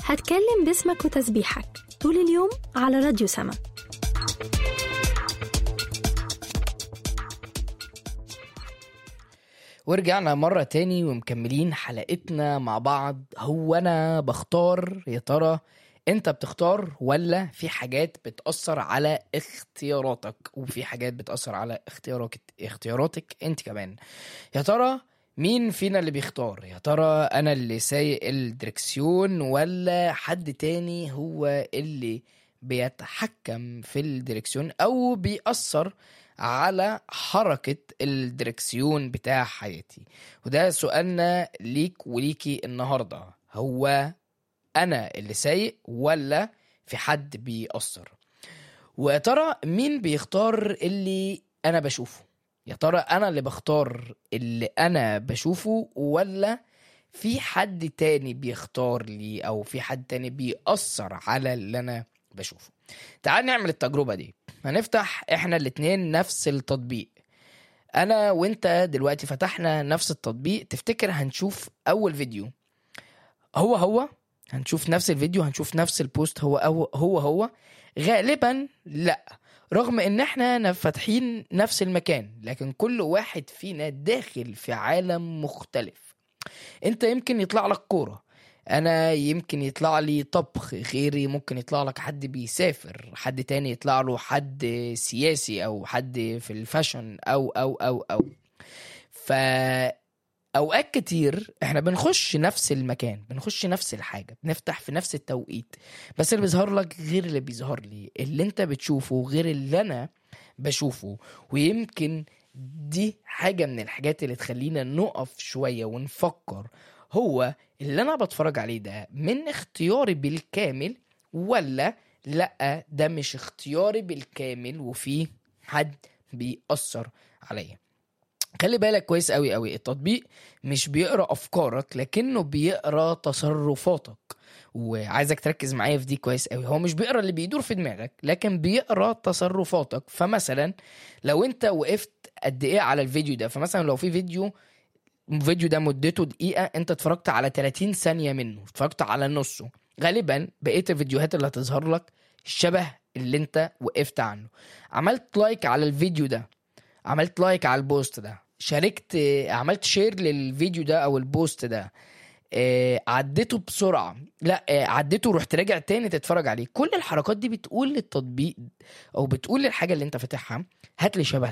هتكلم باسمك وتسبيحك طول اليوم على راديو سما ورجعنا مرة تاني ومكملين حلقتنا مع بعض هو أنا بختار يا ترى أنت بتختار ولا في حاجات بتأثر على اختياراتك وفي حاجات بتأثر على اختيارك اختياراتك أنت كمان يا ترى مين فينا اللي بيختار يا ترى أنا اللي سايق الدركسيون ولا حد تاني هو اللي بيتحكم في الدركسيون أو بيأثر على حركة الدركسيون بتاع حياتي وده سؤالنا ليك وليكي النهاردة هو أنا اللي سايق ولا في حد بيأثر ويا ترى مين بيختار اللي أنا بشوفه يا ترى أنا اللي بختار اللي أنا بشوفه ولا في حد تاني بيختار لي أو في حد تاني بيأثر على اللي أنا بشوفه تعال نعمل التجربة دي هنفتح احنا الاتنين نفس التطبيق انا وانت دلوقتي فتحنا نفس التطبيق تفتكر هنشوف اول فيديو هو هو هنشوف نفس الفيديو هنشوف نفس البوست هو هو هو, هو. غالبا لا رغم ان احنا فاتحين نفس المكان لكن كل واحد فينا داخل في عالم مختلف انت يمكن يطلع لك كوره انا يمكن يطلع لي طبخ غيري ممكن يطلع لك حد بيسافر حد تاني يطلع له حد سياسي او حد في الفاشن او او او او ف اوقات كتير احنا بنخش نفس المكان بنخش نفس الحاجه بنفتح في نفس التوقيت بس اللي بيظهر لك غير اللي بيظهر لي اللي انت بتشوفه غير اللي انا بشوفه ويمكن دي حاجه من الحاجات اللي تخلينا نقف شويه ونفكر هو اللي انا بتفرج عليه ده من اختياري بالكامل ولا لا ده مش اختياري بالكامل وفي حد بيأثر عليا خلي بالك كويس قوي قوي التطبيق مش بيقرا افكارك لكنه بيقرا تصرفاتك وعايزك تركز معايا في دي كويس قوي هو مش بيقرا اللي بيدور في دماغك لكن بيقرا تصرفاتك فمثلا لو انت وقفت قد ايه على الفيديو ده فمثلا لو في فيديو الفيديو ده مدته دقيقة انت اتفرجت على 30 ثانية منه اتفرجت على نصه غالبا بقية الفيديوهات اللي هتظهر لك شبه اللي انت وقفت عنه عملت لايك على الفيديو ده عملت لايك على البوست ده شاركت عملت شير للفيديو ده او البوست ده آه، عديته بسرعة لا آه، عديته ورحت راجع تاني تتفرج عليه كل الحركات دي بتقول للتطبيق او بتقول للحاجة اللي انت فاتحها هات لي شبه